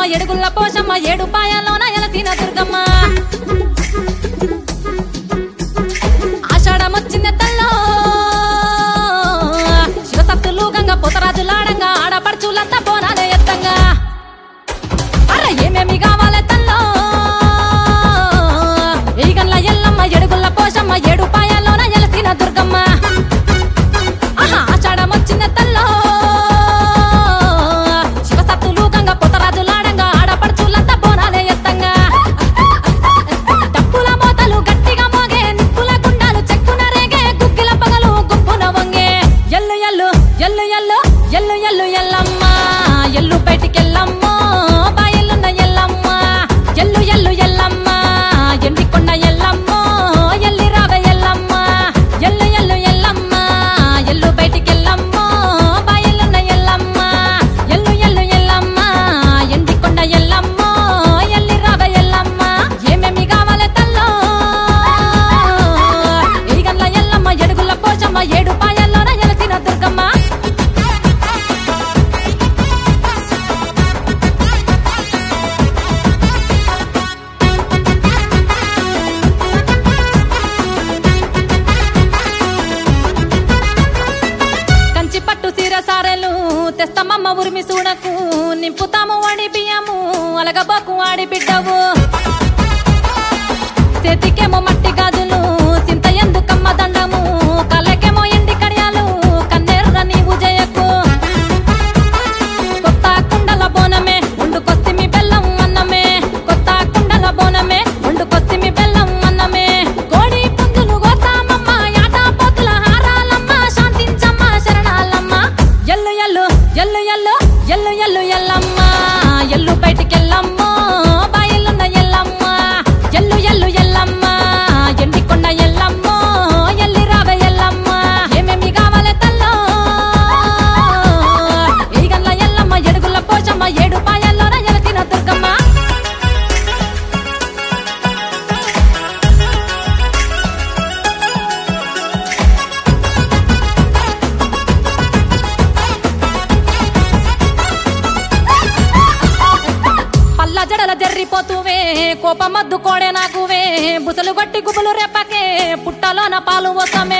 ఎల్లమ్మ ఎడుగుల్ల పోషమ్మ ఏడు పాయాలోన ఎలసిన దుర్గమ్మ ఆషాఢం వచ్చింది తల్లో శివసత్తులు గంగ పోతరాజులాడంగా ఆడపడుచులంతా బోనాలే ఎత్తంగా అర ఏమేమి కావాలే తల్లో ఈగల్ల ఎల్లమ్మ ఎడుగుల్ల పోషమ్మ ఏడు పాయాలోన ఎలసిన దుర్గమ్మ ఆహా ఆషాఢం వచ్చింది తల్లో శివసత్తులు గంగ పోతరాజులాడంగా ఆడపడుచులంతా బోనాలే ఎత్తంగా డప్పుల మోతలు గట్టిగా మోగే నిప్పుల గుండాలు చెక్కున రేగే గుగ్గిల పగలు గుంపున వంగే ఎల్లు ఎల్లు ఎల్లు ఎల్లు ఎల్లు ఎల్లు ఎల్లమ్మ ఎల్లు బయటికెళ్ళమ్మ బాయల్లున్న ఎల్లమ్మ ఎల్లు ఎల్లు ఎల్లమ్మ ఎండికొండ ఎల్లమ్మ ఎల్లి రావ ఎల్లమ్మ ఎల్లు ఎల్లు ఎల్లమ్మ ఎల్లు బయటికెళ్ళమ్మ బాయల్లున్న ఎల్లమ్మ ఎల్లు ఎల్లు ఎల్లమ్మ ఎండికొండ ఎల్లమ్మ ఎల్లి రావ ఎల్లమ్మ ఏమేమి కావాలే తల్లో ఎరిగల్ల ఎల్లమ్మ ఎడుగుల పోచమ్మ ఏడు పాయల్లోన ఎలసిన దుర్గమ్మ కంచి పట్టు సీర సారెలు తెస్తమమ్మ ఉరిమి సూడకు నింపుతాము వాడి బియ్యము అలగబాకు వాడి బిడ్డవు చేతికేమో మట్టి గాజులు సింత ఎందుకమ్మ దండము కళ్ళకేమో ఎండి కడియాలు కన్నేర్ర నీవు జయకు కొత్త కుండల బోనమే వండుకొస్తిమి బెల్లం అన్నమే కొత్త కుండల బోనమే వండుకొస్తిమి బెల్లం అన్నమే కోడి పుంజులు గోతామమ్మ యాట పోతుల హారాలమ్మ శాంతించమ్మ శరణాలమ్మ ఎల్లు ఎల్లు ఎల్లు ఎల్లు ఎల్లు ఎల్లు ఎల్లమ్మ ఎల్లు బయటికెళ్ళమ్మ బాయల్లున్న ఎల్లమ్మ ఎల్లు ఎల్లు ఎల్లమ్మ ఎండికొండ ఎల్లమ్మ ఎల్లి రావ ఎల్లమ్మ ఏమేమి కావాలే తల్లో ఈగల్ల ఎల్లమ్మ ఎడుగుల పోచమ్మ ఏడు పాయల్లోన ఎలసిన దుర్గమ్మ పల్ల జడల జర్రిపోతువే కోపమద్దు కోడే నాకువే బుసలు గట్టి గుబులు రెప్పకే పుట్టలోన పాలు వసమే